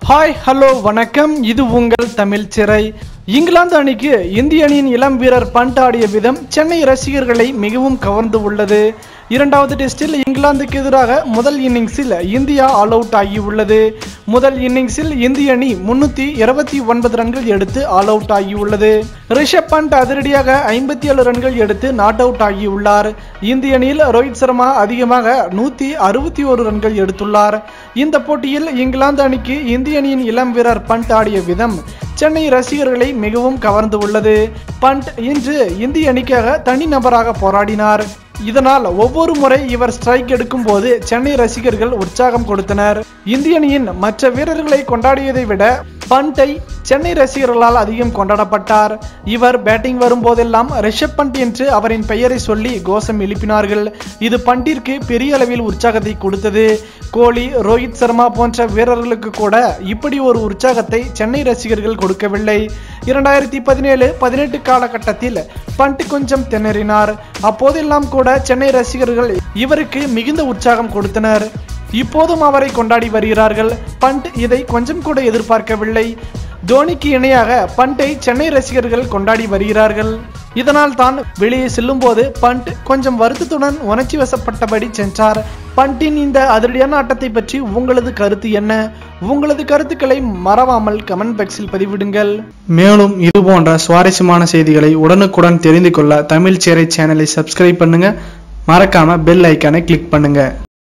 hi hello வணக்கம் இது உங்கள் தமிழ் சிறை இங்கிலாந்து அணிக்கு இந்திய அணியின் இளம் வீரர் பண்ட் ஆடிய விதம் சென்னை ரசிகர்களை மிகவும் கவர்ந்து உள்ளது இரண்டாவது டெஸ்டில் இங்கிலாந்துக்கு எதிராக முதல் இன்னிங்ஸில் இந்தியா ஆல் அவுட் ஆகியுள்ளது முதல் இன்னிங்ஸில் இந்திய அணி முன்னூத்தி இருபத்தி ஒன்பது ரன்கள் எடுத்து ஆல் அவுட் ஆகியுள்ளது ரிஷப் பண்ட் அதிரடியாக ஐம்பத்தி ஏழு ரன்கள் எடுத்து நாட் அவுட் ஆகியுள்ளார் இந்திய அணியில் ரோஹித் சர்மா அதிகமாக நூத்தி அறுபத்தி ஒரு ரன்கள் எடுத்துள்ளார் இந்த போட்டியில் இங்கிலாந்து அணிக்கு இந்திய அணியின் இளம் வீரர் பண்ட் ஆடிய விதம் சென்னை ரசிகர்களை மிகவும் கவர்ந்து உள்ளது பண்ட் இன்று இந்திய அணிக்காக தனிநபராக போராடினார் இதனால் ஒவ்வொரு முறை இவர் ஸ்ட்ரைக் எடுக்கும் போது சென்னை ரசிகர்கள் உற்சாகம் கொடுத்தனர் இந்திய அணியின் மற்ற வீரர்களை கொண்டாடியதை விட பண்டை சென்னை ரசிகர்களால் அதிகம் கொண்டாடப்பட்டார் இவர் பேட்டிங் வரும்போதெல்லாம் ரிஷப் பண்ட் என்று அவரின் பெயரை சொல்லி கோஷம் எழுப்பினார்கள் இது பண்டிற்கு பெரிய அளவில் உற்சாகத்தை கொடுத்தது கோலி ரோஹித் சர்மா போன்ற வீரர்களுக்கு கூட இப்படி ஒரு உற்சாகத்தை சென்னை ரசிகர்கள் கொடுக்கவில்லை இரண்டாயிரத்தி பதினேழு பதினெட்டு காலகட்டத்தில் பண்ட் கொஞ்சம் திணறினார் அப்போதெல்லாம் கூட சென்னை ரசிகர்கள் இவருக்கு மிகுந்த உற்சாகம் கொடுத்தனர் இப்போதும் அவரை கொண்டாடி வருகிறார்கள் பண்ட் இதை கொஞ்சம் கூட எதிர்பார்க்கவில்லை தோனிக்கு இணையாக பண்டை சென்னை ரசிகர்கள் கொண்டாடி வருகிறார்கள் இதனால் தான் வெளியே செல்லும்போது பண்ட் கொஞ்சம் வருத்தத்துடன் உணர்ச்சி வசப்பட்டபடி சென்றார் பண்டின் இந்த அதிரடியான ஆட்டத்தை பற்றி உங்களது கருத்து என்ன உங்களது கருத்துக்களை மறவாமல் கமெண்ட் பாக்ஸில் பதிவிடுங்கள் மேலும் இது போன்ற சுவாரஸ்யமான செய்திகளை உடனுக்குடன் தெரிந்து கொள்ள தமிழ் சேரை சேனலை சப்ஸ்கிரைப் பண்ணுங்க மறக்காம பெல் ஐக்கானை கிளிக் பண்ணுங்க